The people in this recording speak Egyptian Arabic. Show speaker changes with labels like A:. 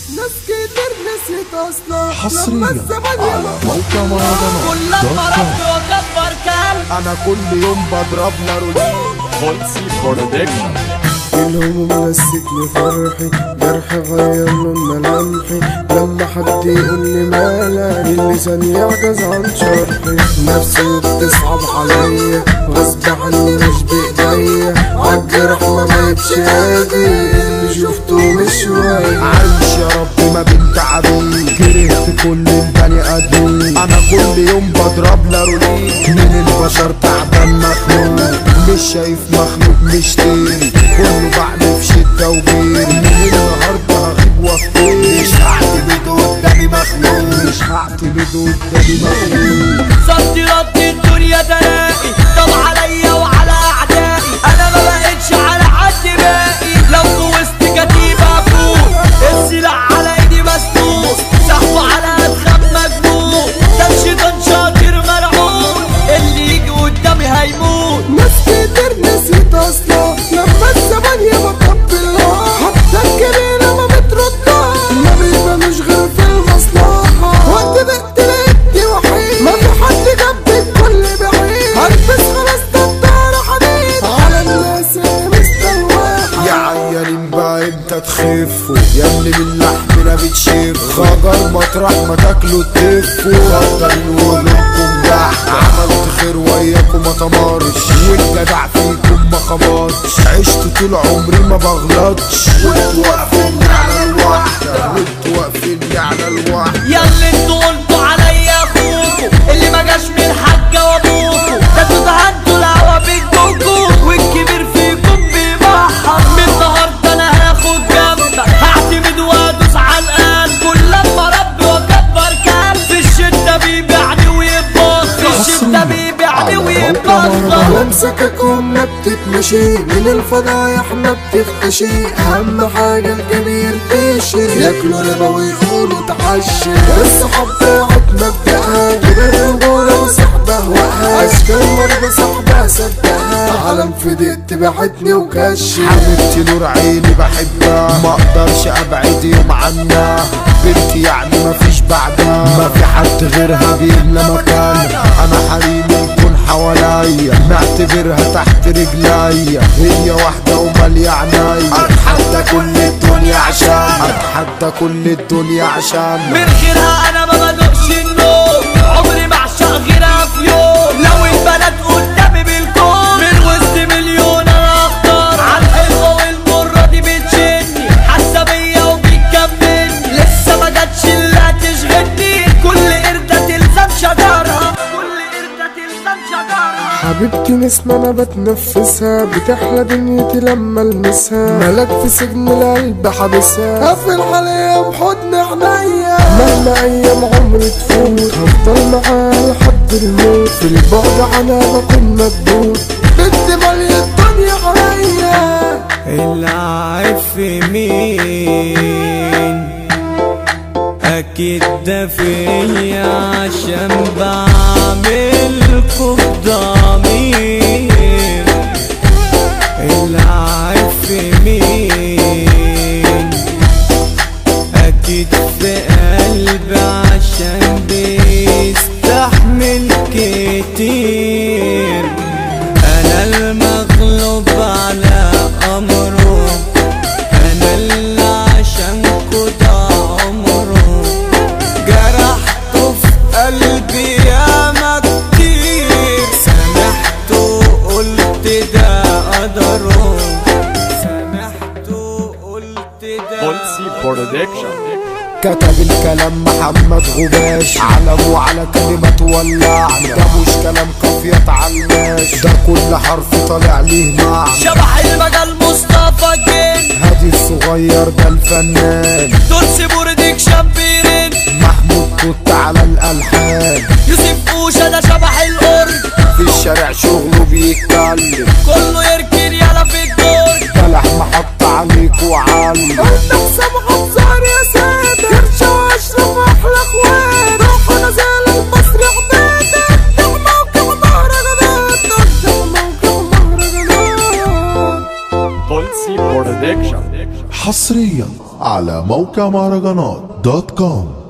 A: ناس كتير نسيت اصلا لما
B: حصريا
A: الزمن
B: على
A: يبقى
B: موقع مهرجانات
C: كل
B: دوت
C: لما
B: كوم.
C: ربي واكبر كلب
A: انا كل يوم بضرب نارولين
D: بولسي برودكشن
A: الهموم نسيتني فرحي جرح غير لون ملامحي لما حد يقول لي مالك اللسان يعجز عن شرحي نفسي بتصعب عليا غصب عني مش بايديا عالجرح ما بقتش هادي اللي شفته مش واعي عايش يا رب ما بنت عبيد كرهت كل البني ادمين انا كل يوم بضرب لارولين من البشر تعبان مخنوق مش شايف مخلوق مش تاني كله بعمل في شدة وبير من النهاردة هغيب وافتري مش هعتمد قدامي مخلوق مش هعتمد قدامي مخلوق
C: صدي رد الدنيا تلاقي طب عليا وعلى اعدائي انا ما بقتش على حد باقي لو جوزت كتيبة افوق السلاح على ايدي مسدود سحبه على ادخل مجنون ده الشيطان شاطر مرعون اللي يجي قدامي هيموت
A: ناس كتير نسيت اصلا لما الزمن يبقى طب الله حتى الكبيرة ما بتردها ما بيبانوش غير في المصلحة وقت بقت لقيتني وحيد ما في حد جنبي الكل بعيد هلبس خلاص نضارة حديد على الناس اللي مستلواحة يا عيانين بقى امتى تخفوا يا اللي من لحمنا بتشف خجر مطرح ما تاكلوا تفوا خطرين وقلوبكم تحت عملت خير وياكم ما تمرش والجدع فيكم ما خبطش عشت طول عمري ما بغلطش وانتوا واقفين على الواحدة وانتوا واقفين على الواحدة
C: ياللي انتوا قلتوا عليا اخوكوا اللي ما جاش من الحاجة وابوكوا ده انتوا دهنتوا الهوا بيجوكوا والكبير فيكم بيبحر من النهارده انا هاخد جنبك هعتمد وادوس على القلب كل لما ربي واكبر كلب في الشدة بيبيعني ويتبخر في الشدة بيبيعني ويتبخر
A: امسككم ما بتتمشي من الفضايح ما بتختشي اهم حاجة الجميل تشي ياكلوا ربا ويقولوا تعشي الصحاب ضاعت مبدأها كبر الغورة وصحبة وقها اشكال مرضى صحبة صدقها علم فديت بعتني وكشي حبيبتي نور عيني بحبها ما اقدرش ابعد يوم عنها بنتي يعني ما فيش بعدها ما في حد غيرها بيملى مكانها انا حريمي يكون حواليا معتبرها تحت رجليا هي واحدة ومالية عنايا اتحدى كل الدنيا عشان اتحدى كل الدنيا عشان
C: من غيرها انا ما بدوقش النوم عمري ما اعشق غيرها في يوم لو البلد قدامي بالكون من وسط مليون انا اختار على الحلوه والمره دي بتشدني حاسه بيا وبتكملني لسه ما جاتش اللي هتشغلني كل قرده تلزم شجرها كل قرده تلزم شجرها
A: حبيبتي نسمة انا بتنفسها بتحلى دنيتي لما المسها ملك في سجن القلب حابسها قفل عليا بحضن عينيا مهما ايام عمري تفوت هفضل معاها لحد الموت في البعد عنها بكون مكبوت بنت مالية الدنيا عليا
E: العيب في مين اكيد ده فيا عشان بعملكوا بضمير العيب في مين اكيد في قلبي عشان بيستحمل كتير انا المغلوب على امره انا اللي عشانكوا ده عمره جرحته في قلبي ياما كتير سامحته قلت ده قدره سامحته قلت ده
D: بولسي برودكشن
A: كتب الكلام محمد غباش علم وعلى كلمة ولعني ده مش كلام قافية علماش ده كل حرف طالع ليه معنى
C: شبح المجال مصطفى الجن
A: هادي الصغير ده الفنان
C: تونسي بورديك شامبيرين
A: محمود توت على الألحان
C: يوسف اوشا ده شبح القرد
A: في الشارع شغله بيتكلم
C: كله يركن يلا في الدور
A: بلح محط عليك وعلم انت حسام غزار يا سادة كرشة واشرف احلى اخوات روح نزال المصري عبادة افتح موقع مهرجانات افتح موقع مهرجانات
D: بولسي برودكشن
B: حصريا على موقع مهرجانات دوت كوم